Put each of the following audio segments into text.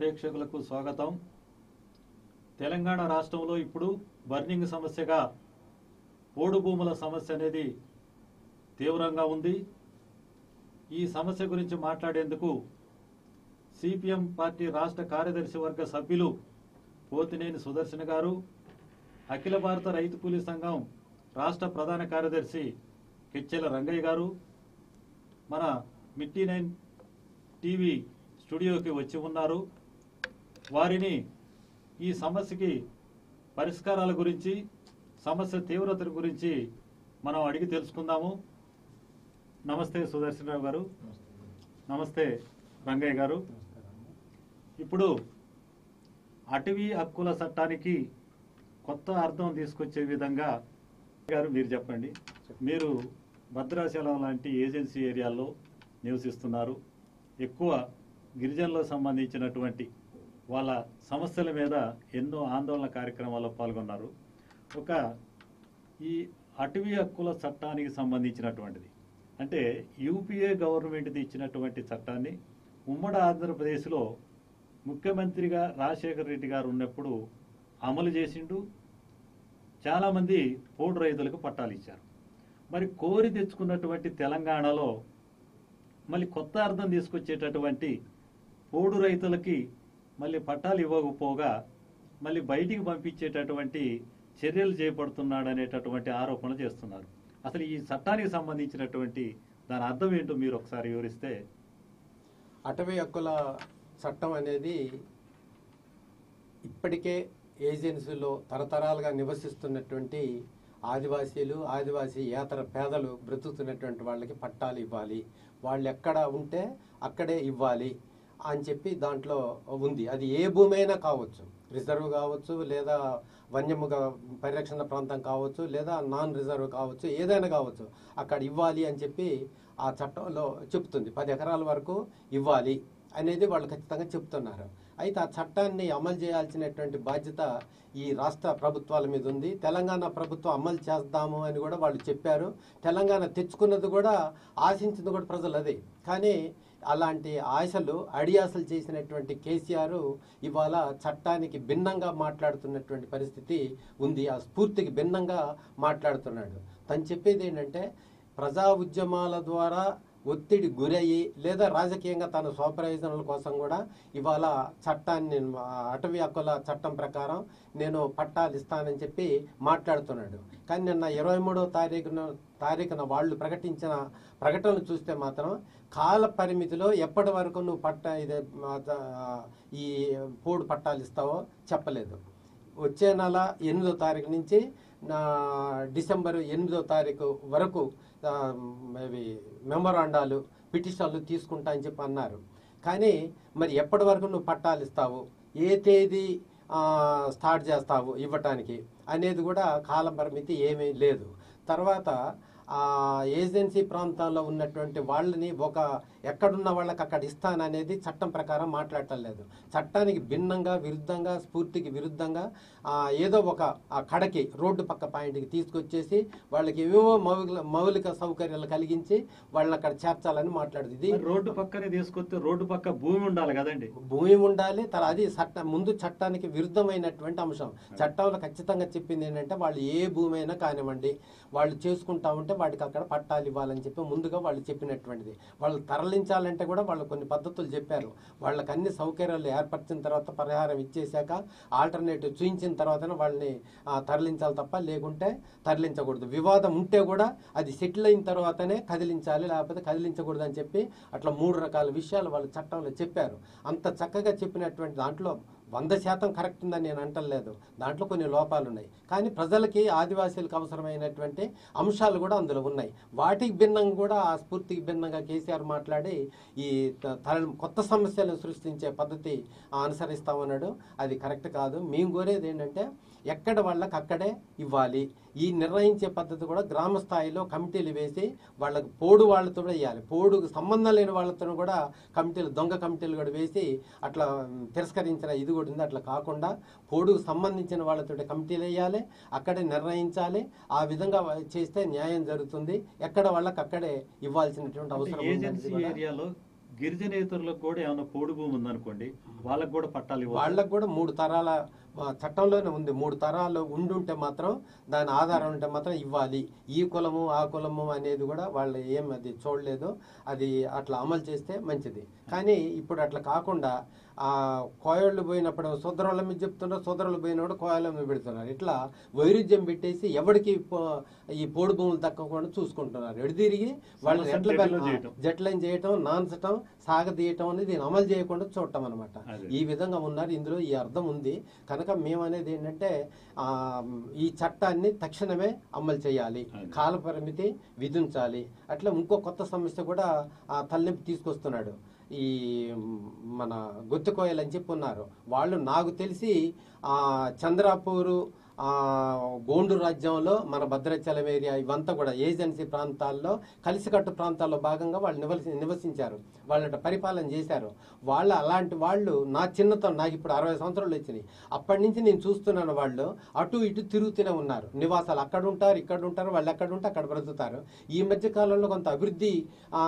ప్రేక్షకులకు స్వాగతం తెలంగాణ రాష్ట్రంలో ఇప్పుడు బర్నింగ్ సమస్యగా పోడు భూముల సమస్య అనేది తీవ్రంగా ఉంది ఈ సమస్య గురించి మాట్లాడేందుకు సిపిఎం పార్టీ రాష్ట్ర కార్యదర్శి వర్గ సభ్యులు పోతినేని సుదర్శన్ గారు అఖిల భారత రైతు కూలీ సంఘం రాష్ట్ర ప్రధాన కార్యదర్శి కెచ్చెల రంగయ్య గారు మన మిట్టి నైన్ టీవీ స్టూడియోకి వచ్చి ఉన్నారు వారిని ఈ సమస్యకి పరిష్కారాల గురించి సమస్య తీవ్రత గురించి మనం అడిగి తెలుసుకుందాము నమస్తే సుదర్శనరావు గారు నమస్తే రంగయ్య గారు ఇప్పుడు అటవీ హక్కుల చట్టానికి కొత్త అర్థం తీసుకొచ్చే విధంగా గారు మీరు చెప్పండి మీరు భద్రాచలం లాంటి ఏజెన్సీ ఏరియాల్లో నివసిస్తున్నారు ఎక్కువ గిరిజనులకు సంబంధించినటువంటి వాళ్ళ సమస్యల మీద ఎన్నో ఆందోళన కార్యక్రమాల్లో పాల్గొన్నారు ఒక ఈ అటవీ హక్కుల చట్టానికి సంబంధించినటువంటిది అంటే యూపీఏ గవర్నమెంట్ది ఇచ్చినటువంటి చట్టాన్ని ఉమ్మడి ఆంధ్రప్రదేశ్లో ముఖ్యమంత్రిగా రాజశేఖర రెడ్డి గారు ఉన్నప్పుడు అమలు చేసిండు చాలామంది పోడు రైతులకు పట్టాలు ఇచ్చారు మరి కోరి తెచ్చుకున్నటువంటి తెలంగాణలో మళ్ళీ కొత్త అర్థం తీసుకొచ్చేటటువంటి పోడు రైతులకి మళ్ళీ పట్టాలు ఇవ్వకపోగా మళ్ళీ బయటికి పంపించేటటువంటి చర్యలు చేపడుతున్నాడు అనేటటువంటి ఆరోపణలు చేస్తున్నారు అసలు ఈ చట్టానికి సంబంధించినటువంటి దాని అర్థం ఏంటో మీరు ఒకసారి వివరిస్తే అటవీ హక్కుల చట్టం అనేది ఇప్పటికే ఏజెన్సీలో తరతరాలుగా నివసిస్తున్నటువంటి ఆదివాసీలు ఆదివాసీ ఏతర పేదలు బ్రతుకుతున్నటువంటి వాళ్ళకి పట్టాలు ఇవ్వాలి వాళ్ళు ఎక్కడ ఉంటే అక్కడే ఇవ్వాలి అని చెప్పి దాంట్లో ఉంది అది ఏ భూమి అయినా కావచ్చు రిజర్వ్ కావచ్చు లేదా వన్యముగా పరిరక్షణ ప్రాంతం కావచ్చు లేదా నాన్ రిజర్వ్ కావచ్చు ఏదైనా కావచ్చు అక్కడ ఇవ్వాలి అని చెప్పి ఆ చట్టంలో చెప్తుంది పది ఎకరాల వరకు ఇవ్వాలి అనేది వాళ్ళు ఖచ్చితంగా చెప్తున్నారు అయితే ఆ చట్టాన్ని అమలు చేయాల్సినటువంటి బాధ్యత ఈ రాష్ట్ర ప్రభుత్వాల మీద ఉంది తెలంగాణ ప్రభుత్వం అమలు చేద్దాము అని కూడా వాళ్ళు చెప్పారు తెలంగాణ తెచ్చుకున్నది కూడా ఆశించింది కూడా ప్రజలు అదే కానీ అలాంటి ఆశలు అడియాసలు చేసినటువంటి కేసీఆర్ ఇవాళ చట్టానికి భిన్నంగా మాట్లాడుతున్నటువంటి పరిస్థితి ఉంది ఆ స్ఫూర్తికి భిన్నంగా మాట్లాడుతున్నాడు తను చెప్పేది ఏంటంటే ప్రజా ఉద్యమాల ద్వారా ఒత్తిడి గురయ్యి లేదా రాజకీయంగా తన స్వప్రయోజనాల కోసం కూడా ఇవాళ చట్టాన్ని ఆ, అటవీ హక్కుల చట్టం ప్రకారం నేను పట్టాలు ఇస్తానని చెప్పి మాట్లాడుతున్నాడు కానీ నిన్న ఇరవై మూడో తారీఖున తారీఖున వాళ్ళు ప్రకటించిన ప్రకటనలు చూస్తే మాత్రం కాల పరిమితిలో ఎప్పటి వరకు నువ్వు పట్ట ఇదే ఆ, ఈ పోడు పట్టాలు ఇస్తావో చెప్పలేదు వచ్చే నెల ఎనిమిదో తారీఖు నుంచి నా డిసెంబర్ ఎనిమిదో తారీఖు వరకు ఆ, ఇవి మెమొరాండాలు పిటిషన్లు తీసుకుంటా అని చెప్పి అన్నారు కానీ మరి ఎప్పటి వరకు నువ్వు పట్టాలు ఇస్తావు ఏ తేదీ ఆ, స్టార్ట్ చేస్తావు ఇవ్వటానికి అనేది కూడా కాలం పరిమితి ఏమీ లేదు తర్వాత ఆ ఏజెన్సీ ప్రాంతాల్లో ఉన్నటువంటి వాళ్ళని ఒక ఎక్కడున్న వాళ్ళకి అక్కడ ఇస్తాననేది చట్టం ప్రకారం మాట్లాడటం లేదు చట్టానికి భిన్నంగా విరుద్ధంగా స్ఫూర్తికి విరుద్ధంగా ఆ, ఏదో ఒక ఆ కడకి రోడ్డు పక్క పాయింట్కి తీసుకొచ్చేసి వాళ్ళకి ఏవేవో మౌలిక మౌలిక సౌకర్యాలు కలిగించి వాళ్ళని అక్కడ చేర్చాలని మాట్లాడుతుంది ఇది మరి రోడ్డు పక్కనే తీసుకొస్తే రోడ్డు పక్క భూమి ఉండాలి కదండి భూమి ఉండాలి తర్వాత అది చట్ట ముందు చట్టానికి విరుద్ధమైనటువంటి అంశం చట్టంలో ఖచ్చితంగా చెప్పింది ఏంటంటే వాళ్ళు ఏ భూమి అయినా కానివ్వండి వాళ్ళు చేసుకుంటా ఉంటే వాటికి అక్కడ పట్టాలు ఇవ్వాలని చెప్పి ముందుగా వాళ్ళు చెప్పినటువంటిది వాళ్ళు తరలించాలంటే కూడా వాళ్ళు కొన్ని పద్ధతులు చెప్పారు వాళ్ళకి అన్ని సౌకర్యాలు ఏర్పరిచిన తర్వాత పరిహారం ఇచ్చేశాక ఆల్టర్నేటివ్ చూయించిన తర్వాతనే వాళ్ళని ఆ, తరలించాలి తప్ప లేకుంటే తరలించకూడదు వివాదం ఉంటే కూడా అది సెటిల్ అయిన తర్వాతనే కదిలించాలి లేకపోతే కదిలించకూడదు అని చెప్పి అట్లా మూడు రకాల విషయాలు వాళ్ళు చట్టంలో చెప్పారు అంత చక్కగా చెప్పినటువంటి దాంట్లో వంద శాతం కరెక్ట్ ఉందని నేను అంటలేదు దాంట్లో కొన్ని లోపాలు ఉన్నాయి కానీ ప్రజలకి ఆదివాసీలకు అవసరమైనటువంటి అంశాలు కూడా అందులో ఉన్నాయి వాటికి భిన్నంగా కూడా ఆ స్ఫూర్తికి భిన్నంగా కేసీఆర్ మాట్లాడి ఈ త- తర- కొత్త సమస్యలను సృష్టించే పద్ధతి అనుసరిస్తామన్నాడు అది కరెక్ట్ కాదు మేము కోరేది ఏంటంటే ఎక్కడ వాళ్ళకి అక్కడే ఇవ్వాలి ఈ నిర్ణయించే పద్ధతి కూడా గ్రామ స్థాయిలో కమిటీలు వేసి వాళ్ళకి పోడు వాళ్ళతో కూడా ఇవ్వాలి పోడుకు సంబంధం లేని వాళ్ళతో కూడా కమిటీలు దొంగ కమిటీలు కూడా వేసి అట్లా మ్, తిరస్కరించిన ఇది కూడా ఉంది అట్లా కాకుండా పోడుకు సంబంధించిన వాళ్ళతో కమిటీలు వేయాలి అక్కడే నిర్ణయించాలి ఆ విధంగా చేస్తే న్యాయం జరుగుతుంది ఎక్కడ వాళ్ళకి అక్కడే ఇవ్వాల్సినటువంటి అవసరం ఉంది అనేది ఏజెన్సీ కూడా ఏరియాలో గిరిజనేతరులకు కూడా ఏమైనా పోడు భూమి ఉందనుకోండి వాళ్ళకు కూడా పట్టాలు ఇవ్వాలి వాళ్ళకు కూడా మూడు తరాల ఆ, చట్టంలోనే ఉంది మూడు తరాలు ఉండుంటే మాత్రం దాని ఆధారం ఉంటే మాత్రం ఇవ్వాలి ఈ కులము ఆ కులము అనేది కూడా వాళ్ళు ఏం అది చూడలేదు అది అట్లా అమలు చేస్తే మంచిది కానీ ఇప్పుడు అట్లా కాకుండా ఆ కోయళ్ళు పోయినప్పుడు సోదరుల మీద చెప్తున్నారు సోదరులు పోయినప్పుడు కోయల మీద పెడుతున్నారు ఇట్లా వైరుధ్యం పెట్టేసి ఎవరికి పో- ఈ పోడు భూములు దక్కకుండా చూసుకుంటున్నారు ఎడిదిరిగి వాళ్ళు సమస్యను ఎట్ల జటిలం చేయటం. జట్లైన్ చేయటం నాన్చటం సాగదీయటం అనేది అమలు చేయకుండా చూడటం అనమాట అదే. ఈ విధంగా ఉన్నారు ఇందులో ఈ అర్థం ఉంది కనుక మేము అనేది ఏంటంటే ఆ, ఈ చట్టాన్ని తక్షణమే అమలు చేయాలి అదే. కాల పరిమితి విధించాలి అట్లా ఇంకో కొత్త సమస్య కూడా ఆ తలనొప్పి తీసుకొస్తున్నాడు ఈ మ్, మన గొత్తుకోయలు అని చెప్పి ఉన్నారు వాళ్ళు నాకు తెలిసి ఆ చంద్రాపూరు ఆ గోండు రాజ్యంలో మన భద్రాచలం ఏరియా ఇవంతా కూడా ఏజెన్సీ ప్రాంతాల్లో కలిసికట్టు ప్రాంతాల్లో భాగంగా వాళ్ళు నివసి నివసించారు వాళ్ళ పరిపాలన చేశారు వాళ్ళ అలాంటి వాళ్ళు నా చిన్నతనం నాకు ఇప్పుడు అరవై సంవత్సరాలు వచ్చినాయి అప్పటి నుంచి నేను చూస్తున్నాను వాళ్ళు అటు ఇటు తిరుగుతూనే ఉన్నారు నివాసాలు అక్కడ ఉంటారు ఇక్కడ ఉంటారు వాళ్ళు ఎక్కడ ఉంటే అక్కడ బ్రతుకుతారు ఈ మధ్య కాలంలో కొంత అభివృద్ధి ఆ,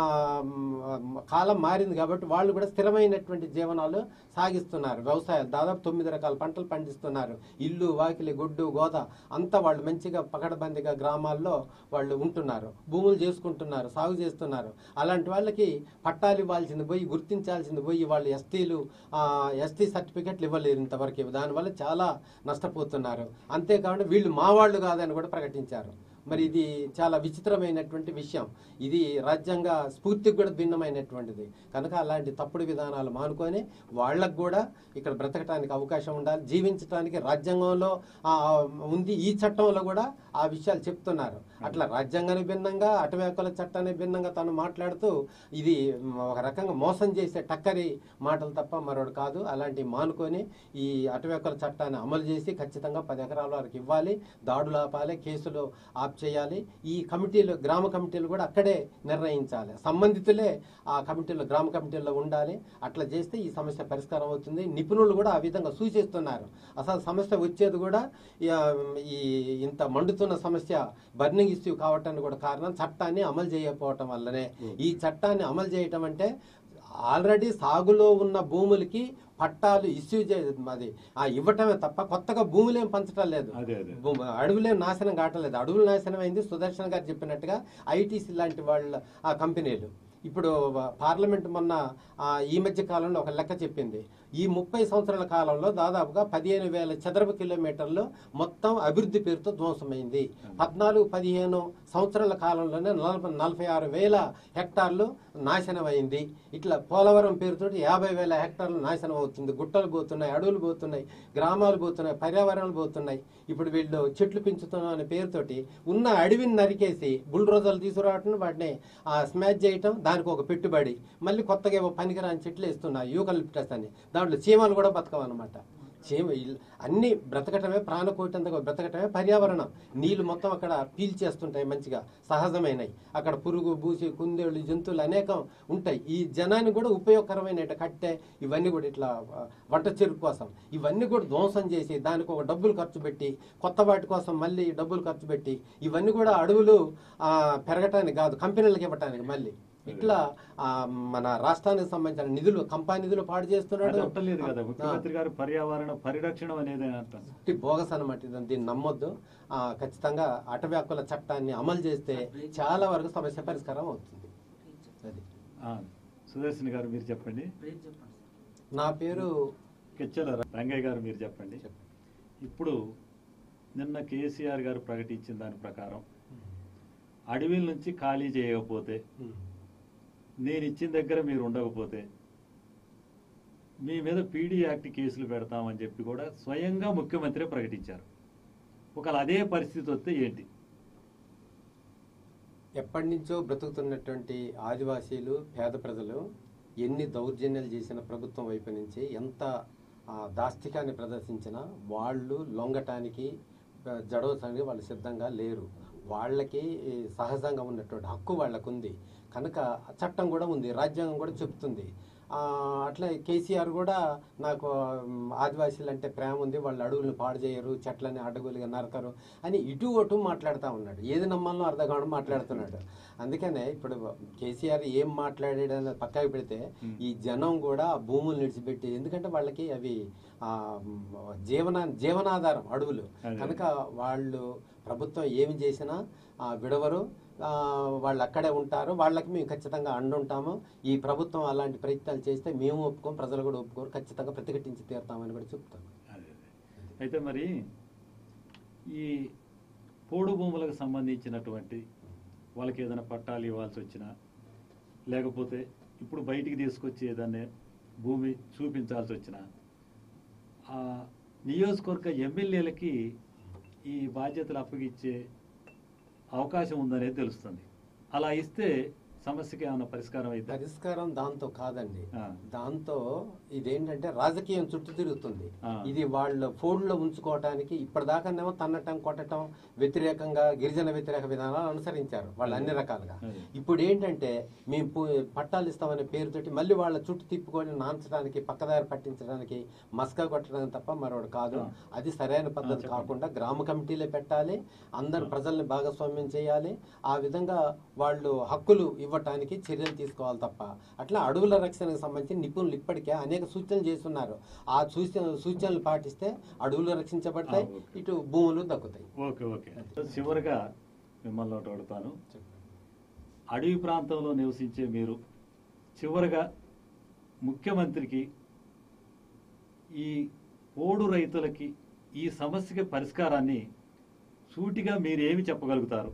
మ్, కాలం మారింది కాబట్టి వాళ్ళు కూడా స్థిరమైనటువంటి జీవనాలు సాగిస్తున్నారు వ్యవసాయాలు దాదాపు తొమ్మిది రకాల పంటలు పండిస్తున్నారు ఇల్లు వాకిలి గొడ్డు గోద అంతా వాళ్ళు మంచిగా పకడబందిగా గ్రామాల్లో వాళ్ళు ఉంటున్నారు భూములు చేసుకుంటున్నారు సాగు చేస్తున్నారు అలాంటి వాళ్ళకి పట్టాలు ఇవ్వాల్సింది పోయి గుర్తించాల్సింది పోయి వాళ్ళు ఎస్టీలు ఎస్టీ సర్టిఫికెట్లు ఇవ్వలేరు ఇంతవరకు దానివల్ల చాలా నష్టపోతున్నారు అంతేకాకుండా వీళ్ళు మా వాళ్ళు కాదని కూడా ప్రకటించారు మరి ఇది చాలా విచిత్రమైనటువంటి విషయం ఇది రాజ్యాంగ స్ఫూర్తికి కూడా భిన్నమైనటువంటిది కనుక అలాంటి తప్పుడు విధానాలు మానుకొని వాళ్ళకు కూడా ఇక్కడ బ్రతకటానికి అవకాశం ఉండాలి జీవించడానికి రాజ్యాంగంలో ఆ, ఉంది ఈ చట్టంలో కూడా ఆ విషయాలు చెప్తున్నారు అట్లా రాజ్యాంగానికి భిన్నంగా అటవీ హక్కుల చట్టానికి భిన్నంగా తను మాట్లాడుతూ ఇది మ్, ఒక రకంగా మోసం చేసే టక్కరి మాటలు తప్ప మరొకటి కాదు అలాంటి మానుకొని ఈ అటవీ హక్కుల చట్టాన్ని అమలు చేసి ఖచ్చితంగా పది ఎకరాల వరకు ఇవ్వాలి దాడులు ఆపాలి కేసులు ఆప్ చేయాలి ఈ కమిటీలు గ్రామ కమిటీలు కూడా అక్కడే నిర్ణయించాలి సంబంధితులే ఆ కమిటీలో గ్రామ కమిటీల్లో ఉండాలి అట్లా చేస్తే ఈ సమస్య పరిష్కారం అవుతుంది నిపుణులు కూడా ఆ విధంగా సూచిస్తున్నారు అసలు సమస్య వచ్చేది కూడా ఈ, ఈ ఇంత మండుతున్న సమస్య బర్నింగ్ ఇష్యూ కావటానికి కూడా కారణం చట్టాన్ని అమలు చేయకపోవటం వల్లనే ఈ చట్టాన్ని అమలు చేయటం అంటే ఆల్రెడీ సాగులో ఉన్న భూములకి పట్టాలు ఇష్యూ చే అది ఆ ఇవ్వటమే తప్ప కొత్తగా భూములేం పంచటం లేదు అదే అదే భూ- అడవులే నాశనం కావట్లేదు అడవులు నాశనం అయింది సుదర్శన్ గారు చెప్పినట్టుగా ఐటీసీ లాంటి వాళ్ళ ఆ కంపెనీలు ఇప్పుడు పార్లమెంట్ మొన్న ఆ, ఈ మధ్య కాలంలో ఒక లెక్క చెప్పింది ఈ ముప్పై సంవత్సరాల కాలంలో దాదాపుగా పదిహేను వేల చదరపు కిలోమీటర్లు మొత్తం అభివృద్ధి పేరుతో ధ్వంసమైంది పద్నాలుగు పదిహేను సంవత్సరాల కాలంలోనే నలభై నలభై ఆరు వేల హెక్టార్లు నాశనం అయింది ఇట్లా పోలవరం పేరుతో యాభై వేల హెక్టార్లు నాశనం అవుతుంది గుట్టలు పోతున్నాయి అడవులు పోతున్నాయి గ్రామాలు పోతున్నాయి పర్యావరణాలు పోతున్నాయి ఇప్పుడు వీళ్ళు చెట్లు పెంచుతున్నాం అనే పేరుతోటి ఉన్న అడవిని నరికేసి బుల్రోజర్లు తీసుకురావటం వాటిని ఆ, స్మాష్ చేయటం దానికి ఒక పెట్టుబడి మళ్ళీ కొత్తగా ఏవో పనికిరాని చెట్లు వేస్తున్నారు యూకలిప్టస్ అని దాంట్లో చీమలు కూడా బతకవన్నమాట చీమ ఇల్- అన్ని బ్రతకటమే ప్రాణకోటంతగా బ్రతకటమే పర్యావరణం నీళ్లు మొత్తం అక్కడ పీల్చేస్తుంటాయి మంచిగా సహజమైనవి అక్కడ పురుగు బూసి కుందేళ్ళు జంతువులు అనేకం ఉంటాయి ఈ జనానికి కూడా ఉపయోగకరమైన ఇట్లా కట్టె ఇవన్నీ కూడా ఇట్లా ఆ, వంట చెరుకు కోసం ఇవన్నీ కూడా ధ్వంసం చేసి దానికి ఒక డబ్బులు ఖర్చు పెట్టి కొత్త వాటి కోసం మళ్ళీ డబ్బులు ఖర్చు పెట్టి ఇవన్నీ కూడా అడవులు ఆ, పెరగటానికి కాదు కంపెనీలకు ఇవ్వటానికి మళ్ళీ ఇట్లా ఆ, మన రాష్ట్రానికి సంబంధించిన నిధులు కంపా నిధులు పాడు అది చేస్తున్నాడు అంటలేదు కదా ఆ, ముఖ్యమంత్రి గారు పర్యావరణ పరిరక్షణ అనేది అంటారు ఇట్టి బోగస్ అనమాట ఇది దీన్ని నమ్మొద్దు ఆ, ఖచ్చితంగా అటవీ హక్కుల చట్టాన్ని అమలు చేస్తే చాలా వరకు సమస్య పరిష్కారం అవుతుంది అది ఆ, సుదర్శన్ గారు మీరు చెప్పండి నా పేరు కెచ్చల రంగయ్య గారు మీరు చెప్పండి ఇప్పుడు నిన్న కేసీఆర్ గారు ప్రకటించిన దాని ప్రకారం అడవిల నుంచి ఖాళీ చేయకపోతే నేను ఇచ్చిన దగ్గర మీరు ఉండకపోతే మీ మీద పీడీ యాక్ట్ కేసులు పెడతామని చెప్పి కూడా స్వయంగా ముఖ్యమంత్రి ప్రకటించారు ఒకవేళ అదే పరిస్థితి వస్తే ఏంటి ఎప్పటి నుంచో బ్రతుకుతున్నటువంటి ఆదివాసీలు పేద ప్రజలు ఎన్ని దౌర్జన్యాలు చేసిన ప్రభుత్వం వైపు నుంచి ఎంత ఆ, దాష్టికాన్ని ప్రదర్శించినా వాళ్ళు లొంగటానికి ఆ, జడవటానికి వాళ్ళు సిద్ధంగా లేరు వాళ్ళకి ఈ, సహజంగా ఉన్నటువంటి హక్కు వాళ్ళకు ఉంది కనుక చట్టం కూడా ఉంది రాజ్యాంగం కూడా చెప్తుంది ఆ, అట్లే కేసీఆర్ కూడా నాకు మ్, ఆదివాసీలు అంటే ప్రేమ ఉంది వాళ్ళు అడవులను పాడు చేయరు చెట్లని అడ్డగోలుగా నరకరు అని ఇటు అటు మాట్లాడుతూ ఉన్నాడు ఏది నమ్మాలో అర్థం కావడం మాట్లాడుతున్నాడు అందుకనే ఇప్పుడు కేసీఆర్ ఏం మాట్లాడాడు అనేది పక్కకి పెడితే ఈ జనం కూడా ఆ భూములు నిడిచిపెట్టి ఎందుకంటే వాళ్ళకి అవి ఆ మ్, జీవన జీవనాధారం అడవులు అదే. కనుక వాళ్ళు ప్రభుత్వం ఏమి చేసినా ఆ, విడవరు ఆ, వాళ్ళు అక్కడే ఉంటారు వాళ్ళకి మేము ఖచ్చితంగా అండుంటాము ఈ ప్రభుత్వం అలాంటి ప్రయత్నాలు చేస్తే మేము ఒప్పుకోం ప్రజలు కూడా ఒప్పుకోరు ఖచ్చితంగా ప్రతిఘటించి తీరుతామని కూడా చెప్తాను అదే అదే. అయితే మరి ఈ పోడు భూములకు సంబంధించినటువంటి వాళ్ళకి ఏదైనా పట్టాలు ఇవ్వాల్సి వచ్చినా లేకపోతే ఇప్పుడు బయటికి తీసుకొచ్చి ఏదైనా భూమి చూపించాల్సి వచ్చినా ఆ నియోజకవర్గ ఎమ్మెల్యేలకి ఈ బాధ్యతలు అప్పగిచ్చే అవకాశం ఉందనేది తెలుస్తుంది అలా ఇస్తే సమస్యకి ఏమైనా పరిష్కారం అయితే పరిష్కారం దాంతో కాదండి ఆ. దాంతో ఇదేంటంటే రాజకీయం చుట్టూ తిరుగుతుంది ఆ. ఇది వాళ్ళ ఫోన్లో ఉంచుకోవటానికి ఇప్పటిదాకానేమో తన్నటం కొట్టటం వ్యతిరేకంగా గిరిజన వ్యతిరేక విధానాలు అనుసరించారు వాళ్ళు అన్ని రకాలుగా అదే. ఇప్పుడు ఏంటంటే మేము పు- పట్టాలు ఇస్తామనే పేరుతోటి మళ్ళీ వాళ్ళ చుట్టూ తిప్పుకొని నాంచడానికి పక్కదారి పట్టించడానికి మస్కా కొట్టడానికి తప్ప మరొకటి కాదు ఆ. అది సరైన పద్ధతి చెప్పండి. కాకుండా గ్రామ కమిటీలే పెట్టాలి అందరు ప్రజల్ని భాగస్వామ్యం చేయాలి ఆ విధంగా వాళ్ళు హక్కులు ఇవ్వటానికి చర్యలు తీసుకోవాలి తప్ప అట్లా అడవుల రక్షణకు సంబంధించి నిపుణులు ఇప్పటికే అనేక సూచనలు చేస్తున్నారు ఆ సూచన సూచనలు పాటిస్తే అడవులు రక్షించబడతాయి ఆ, ఓకే. ఇటు భూములు దక్కుతాయి ఓకే ఓకే చివరిగా మిమ్మల్ని ఒకటి అడుగుతాను అడవి ప్రాంతంలో నివసించే మీరు చివరగా ముఖ్యమంత్రికి ఈ పోడు రైతులకి ఈ సమస్యకి పరిష్కారాన్ని సూటిగా మీరేమి చెప్పగలుగుతారు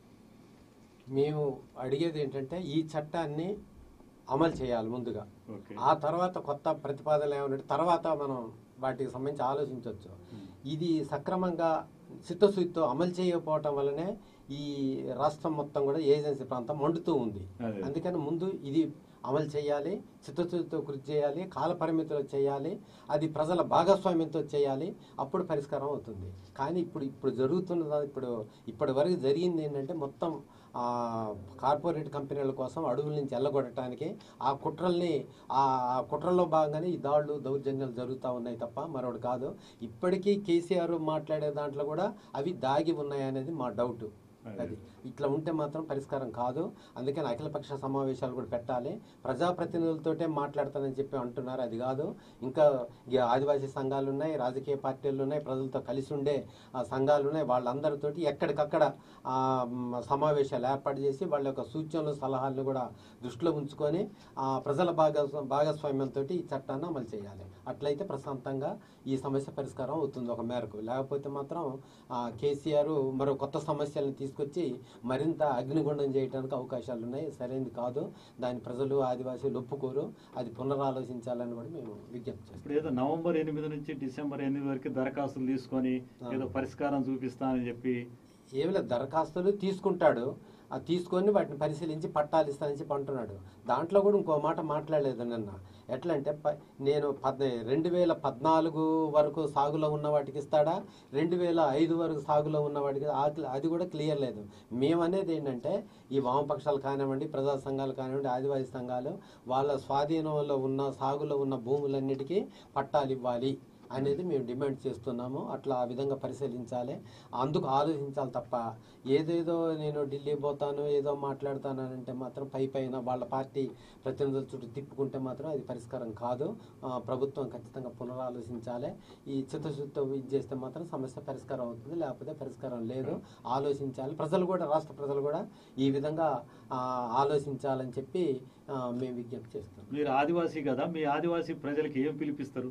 మేము అడిగేది ఏంటంటే ఈ చట్టాన్ని అమలు చేయాలి ముందుగా ఓకే ఆ తర్వాత కొత్త ప్రతిపాదనలు ఏమన్నా తర్వాత మనం వాటికి సంబంధించి ఆలోచించవచ్చు ఇది సక్రమంగా చిత్తశుద్ధితో అమలు చేయకపోవటం వల్లనే ఈ రాష్ట్రం మొత్తం కూడా ఏజెన్సీ ప్రాంతం మండుతూ ఉంది అదే. అందుకని ముందు ఇది అమలు చేయాలి చిత్తశుద్ధితో కృషి చేయాలి కాల పరిమితిలో చేయాలి అది ప్రజల భాగస్వామ్యంతో చేయాలి అప్పుడు పరిష్కారం అవుతుంది కానీ ఇప్పుడు ఇప్పుడు జరుగుతున్న ఇప్పుడు ఇప్పటి వరకు జరిగింది ఏంటంటే మొత్తం ఆ, కార్పొరేట్ కంపెనీల కోసం అడవుల నుంచి ఎల్లగొట్టడానికి ఆ కుట్రల్ని ఆ ఆ కుట్రల్లో భాగంగానే ఈ దాడులు దౌర్జన్యాలు జరుగుతూ ఉన్నాయి తప్ప మరొకటి కాదు ఇప్పటికీ కేసీఆర్ మాట్లాడే దాంట్లో కూడా అవి దాగి ఉన్నాయి అనేది మా డౌట్ అది ఇట్లా ఉంటే మాత్రం పరిష్కారం కాదు అందుకని అఖిలపక్ష సమావేశాలు కూడా పెట్టాలి ప్రజాప్రతినిధులతోటే మాట్లాడతానని చెప్పి అంటున్నారు అది కాదు ఇంకా ఈ ఆదివాసీ సంఘాలు ఉన్నాయి రాజకీయ పార్టీలు ఉన్నాయి ప్రజలతో కలిసి ఉండే ఆ, సంఘాలు ఉన్నాయి వాళ్ళందరితోటి ఎక్కడికక్కడ ఆ, మ్, సమావేశాలు ఏర్పాటు చేసి వాళ్ళ యొక్క సూచనలు సలహాలను కూడా దృష్టిలో ఉంచుకొని ఆ, ప్రజల భాగస్వా భాగస్వామ్యంతో ఈ చట్టాన్ని అమలు చేయాలి అట్లయితే ప్రశాంతంగా ఈ సమస్య పరిష్కారం అవుతుంది ఒక మేరకు లేకపోతే మాత్రం ఆ, కేసీఆర్ మరో కొత్త సమస్యలను తీసుకొచ్చి మరింత అగ్నిగుండం చేయడానికి అవకాశాలు ఉన్నాయి సరైనది కాదు దాని ప్రజలు ఆదివాసీలు ఒప్పుకోరు అది పునరాలోచించాలని కూడా మేము విజ్ఞప్తి చేస్తాం ఇప్పుడు ఏదో నవంబర్ ఎనిమిది నుంచి డిసెంబర్ ఎనిమిది వరకు దరఖాస్తులు తీసుకొని ఏదో పరిష్కారం చూపిస్తానని చెప్పి ఏమి లేదు దరఖాస్తులు తీసుకుంటాడు ఆ తీసుకొని వాటిని పరిశీలించి పట్టాలు ఇస్తానని చెప్పి అంటున్నాడు దాంట్లో కూడా ఇంకో మాట మాట్లాడలేదు నిన్న ఎట్లా అంటే ప- నేను పద్ రెండు వేల పద్నాలుగు వరకు సాగులో ఉన్న వాటికి ఇస్తాడా రెండు వేల ఐదు వరకు సాగులో ఉన్న వాటికి ఆ క్లి- అది కూడా క్లియర్ లేదు మేము అనేది ఏంటంటే ఈ వామపక్షాలు కానివ్వండి ప్రజా సంఘాలు కానివ్వండి ఆదివాసీ సంఘాలు వాళ్ళ స్వాధీనంలో ఉన్న సాగులో ఉన్న భూములన్నిటికీ పట్టాలు ఇవ్వాలి అనేది మేము డిమాండ్ చేస్తున్నాము అట్లా ఆ విధంగా పరిశీలించాలి అందుకు ఆలోచించాలి తప్ప ఏదేదో నేను ఢిల్లీ పోతాను ఏదో మాట్లాడతాను అని అంటే మాత్రం పై పైన వాళ్ళ పార్టీ ప్రతినిధుల చుట్టూ తిప్పుకుంటే మాత్రం అది పరిష్కారం కాదు ఆ, ప్రభుత్వం ఖచ్చితంగా పునరాలోచించాలి ఈ చిత్తశుద్ధితో ఇది చేస్తే మాత్రం సమస్య పరిష్కారం అవుతుంది లేకపోతే పరిష్కారం లేదు ఆలోచించాలి ప్రజలు కూడా రాష్ట్ర ప్రజలు కూడా ఈ విధంగా ఆ, ఆలోచించాలని చెప్పి ఆ, మేము విజ్ఞప్తి చేస్తున్నాం మీరు ఆదివాసీ కదా మీ ఆదివాసీ ప్రజలకి ఏం పిలిపిస్తారు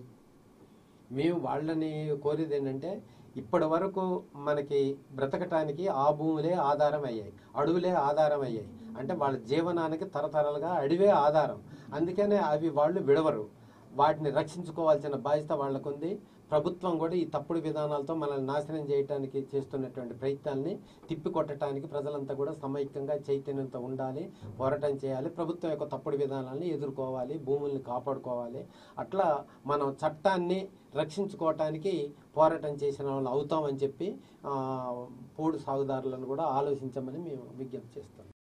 మేము వాళ్ళని కోరేది ఏంటంటే ఇప్పటి వరకు మనకి బ్రతకటానికి ఆ భూములే ఆధారం అయ్యాయి అడవులే ఆధారం అయ్యాయి అంటే వాళ్ళ జీవనానికి తరతరాలుగా అడవే ఆధారం అందుకనే అవి వాళ్ళు విడవరు వాటిని రక్షించుకోవాల్సిన బాధ్యత వాళ్ళకుంది ప్రభుత్వం కూడా ఈ తప్పుడు విధానాలతో మనల్ని నాశనం చేయడానికి చేస్తున్నటువంటి ప్రయత్నాల్ని తిప్పికొట్టడానికి ప్రజలంతా కూడా సమైక్యంగా చైతన్యంతో ఉండాలి పోరాటం చేయాలి ప్రభుత్వం యొక్క తప్పుడు విధానాల్ని ఎదుర్కోవాలి భూముల్ని కాపాడుకోవాలి అట్లా మనం చట్టాన్ని రక్షించుకోవటానికి పోరాటం చేసిన వాళ్ళు అవుతామని చెప్పి ఆ, పోడు సాగుదారులను కూడా ఆలోచించమని మేము విజ్ఞప్తి చేస్తాం